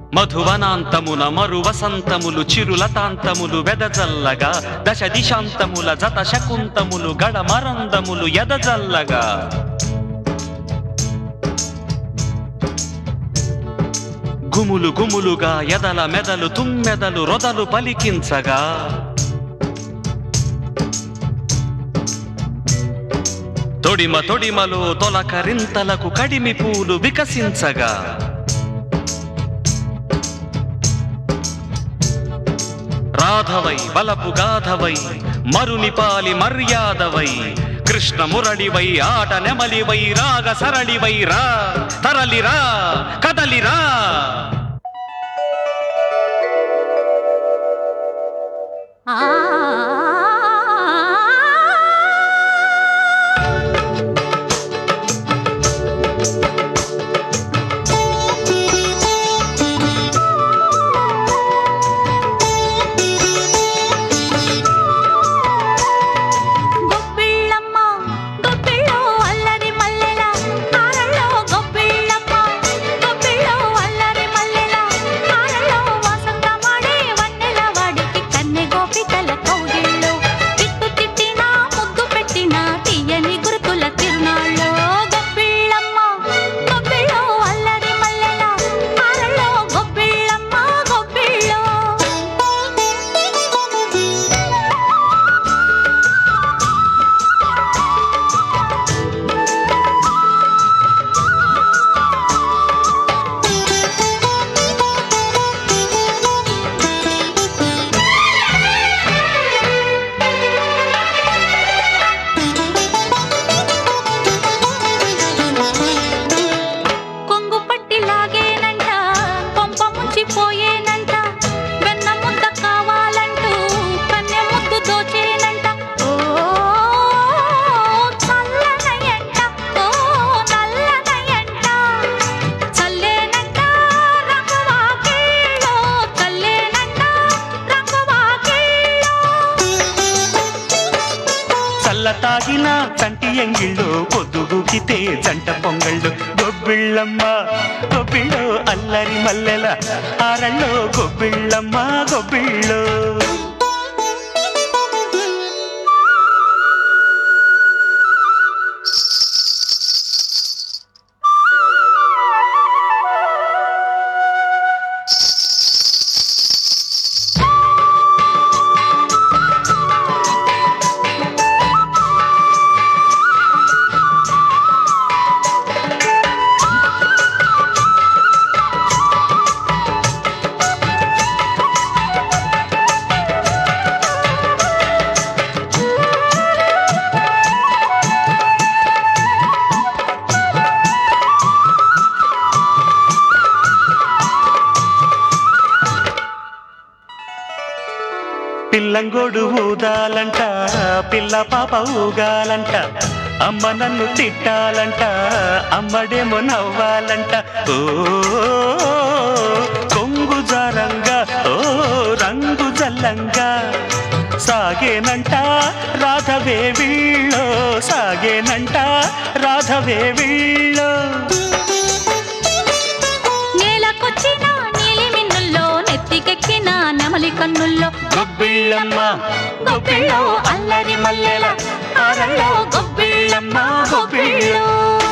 మధువనాంతమున మరు వసంతములు చిరులతాంతములు వెదజల్లగా దశ దిశాంతముల జత శకుంతములు గడమరందములు ఎదజల్లగా గుములు గుములుగా ఎదల మెదలు తుమ్మెదలు రొదలు పలికించగా తొడిమ తొడిమలో తొలకరింతలకు కడిమి పూలు వికసించగా రాధవై బలపు గాధవై మరునిపాలి మర్యాదవై కృష్ణ మురళివై ఆట నెమలివై రాగ సరళివై రా తరలిరా కదలిరా గొప్పిళ్ళమ్మ గొప్పిళ్ళో అల్లరి మల్లెల హారల్లో గొప్పిళ్ళమ్మ గొప్పిళ్ళో అల్లరి మల్లెల హారల్లో వసంతమాడే వన్నెల వాడికి కన్నె గోపికల కౌగిళ్ళు తిట్టు తిట్టినా ముద్దు పెట్టినా తీయని గురుతుల తిరునాళ్ళు గొప్పిళ్ళమ్మ గొప్పిళ్ళో అల్లరి మల్లెల హారల్లో గొప్పిళ్ళమ్మ గొప్పిళ్ళో కొంగు పట్టి లాగేనంట కొంప ముంచిపోయేనంట వెన్న ముద్ద కావాలంటూ కన్నె ముద్దు దోచేనంట ఓ చల్లనయంట ఓ నల్లనయంట చల్లేనంట రంగువాకిళ్ళో చల్లేనంట రంగువాకిళ్ళో చల్ల తాగిన చంటి ఎంగిళ్ళు పొద్దుగుకితే జంట పొంగళ్ళు గొబ్బిళ్ళమ్మ గొబ్బిళ్ళు అల్లరి మల్లెల ఆరళ్ళు గొబ్బిళ్ళమ్మ గొబ్బిళ్ళు పిల్లంగోడు ఊదాలంట పిల్ల పాప ఊగాలంట అమ్మ నన్ను తిట్టాలంట అమ్మడేమో నవ్వాలంట ఓ కొంగు జారంగా ఓ రంగు జల్లంగా సాగేనంట రాధవే వీళ్ళో సాగేనంట రాధవే వీళ్ళో నేలకొచ్చిన నీలి మిన్నుల్లో నెత్తికెక్కిన నెమలి కన్నుల్లో గొబ్బిళ్ళమ్మ గొప్పిళ్ళో అల్లరి మల్లెల ఆరల్లో గొప్పిళ్ళమ్మ గొప్పిళ్ళో